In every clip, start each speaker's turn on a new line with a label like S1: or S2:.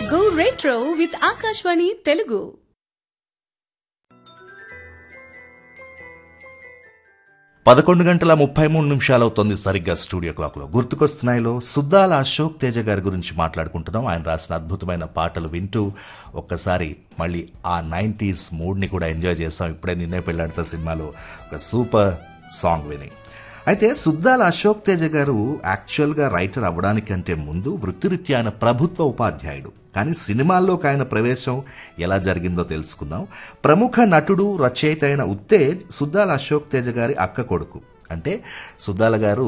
S1: Go retro with Akashvani Telugu.
S2: పదకొండు గంటల ముప్పై మూడు నిమిషాలు అవుతోంది సరిగ్గా స్టూడియో క్లాక్ లో గుర్తుకొస్తున్నాయిలో సుద్దాల అశోక్ తేజ గారి గురించి మాట్లాడుకుంటున్నాం ఆయన రాసిన అద్భుతమైన పాటలు వింటూ ఒక్కసారి మళ్ళీ ఆ నైంటీస్ మూడ్ ని కూడా ఎంజాయ్ చేస్తాం ఇప్పుడే నిన్నే పెళ్ళాడుతా సినిమాలో ఒక సూపర్ సాంగ్ విని అయితే సుద్దాల అశోక్ తేజ గారు యాక్చువల్గా రైటర్ అవ్వడానికంటే ముందు వృత్తిరీత్యా ఆయన ప్రభుత్వ ఉపాధ్యాయుడు కానీ సినిమాల్లోకి ఆయన ప్రవేశం ఎలా జరిగిందో తెలుసుకుందాం ప్రముఖ నటుడు రచయిత అయిన ఉత్తేజ్ సుద్దాల అశోక్ తేజ గారి అక్క కొడుకు అంటే సుద్దాల గారు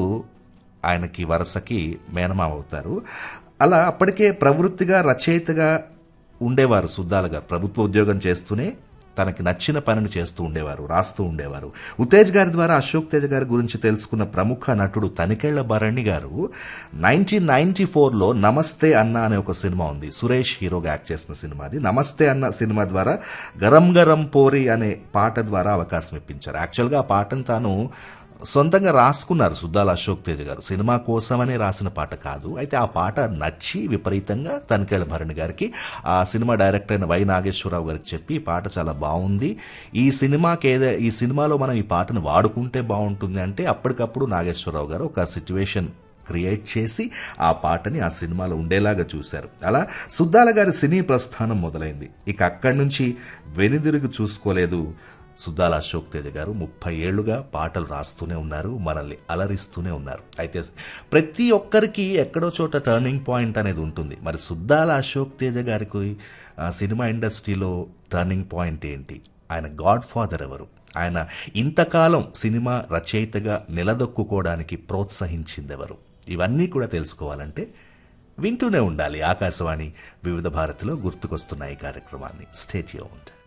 S2: ఆయనకి వరసకి మేనమామ అవుతారు అలా అప్పటికే ప్రవృత్తిగా రచయితగా ఉండేవారు సుద్దాల గారు ప్రభుత్వ ఉద్యోగం చేస్తూనే తనకి నచ్చిన పనిని చేస్తూ ఉండేవారు రాస్తూ ఉండేవారు ఉత్తేజ్ గారి ద్వారా అశోక్ తేజ్ గారి గురించి తెలుసుకున్న ప్రముఖ నటుడు తనికెళ్ల భరణి గారు నైన్టీన్ నైన్టీ ఫోర్లో నమస్తే అన్న అనే ఒక సినిమా ఉంది సురేష్ హీరోగా యాక్ట్ చేసిన సినిమా అది నమస్తే అన్న సినిమా ద్వారా గరం గరం పోరి అనే పాట ద్వారా అవకాశం ఇప్పించారు యాక్చువల్గా ఆ పాటను తాను సొంతంగా రాసుకున్నారు సుద్దాల అశోక్ తేజ గారు సినిమా కోసమనే రాసిన పాట కాదు అయితే ఆ పాట నచ్చి విపరీతంగా తనికేళ్ల భరణి గారికి ఆ సినిమా డైరెక్టర్ అయిన వై నాగేశ్వరరావు గారికి చెప్పి ఈ పాట చాలా బాగుంది ఈ సినిమాకి ఏదో ఈ సినిమాలో మనం ఈ పాటను వాడుకుంటే బాగుంటుంది అంటే అప్పటికప్పుడు నాగేశ్వరరావు గారు ఒక సిచ్యువేషన్ క్రియేట్ చేసి ఆ పాటని ఆ సినిమాలో ఉండేలాగా చూశారు అలా సుద్దాల గారి సినీ ప్రస్థానం మొదలైంది ఇక అక్కడి నుంచి వెనుదిరుగు చూసుకోలేదు సుద్దాల అశోక్ తేజ గారు ముప్పై ఏళ్లుగా పాటలు రాస్తూనే ఉన్నారు మనల్ని అలరిస్తూనే ఉన్నారు అయితే ప్రతి ఒక్కరికి ఎక్కడో చోట టర్నింగ్ పాయింట్ అనేది ఉంటుంది మరి సుద్దాల అశోక్ తేజ గారికి ఆ, సినిమా ఇండస్ట్రీలో టర్నింగ్ పాయింట్ ఏంటి ఆయన గాడ్ ఫాదర్ ఎవరు ఆయన ఇంతకాలం సినిమా రచయితగా నిలదొక్కుకోవడానికి ప్రోత్సహించిందెవరు ఇవన్నీ కూడా తెలుసుకోవాలంటే వింటూనే ఉండాలి ఆకాశవాణి వివిధ భారతిలో గుర్తుకొస్తున్న ఈ కార్యక్రమాన్ని స్టేట్ యూన్డ్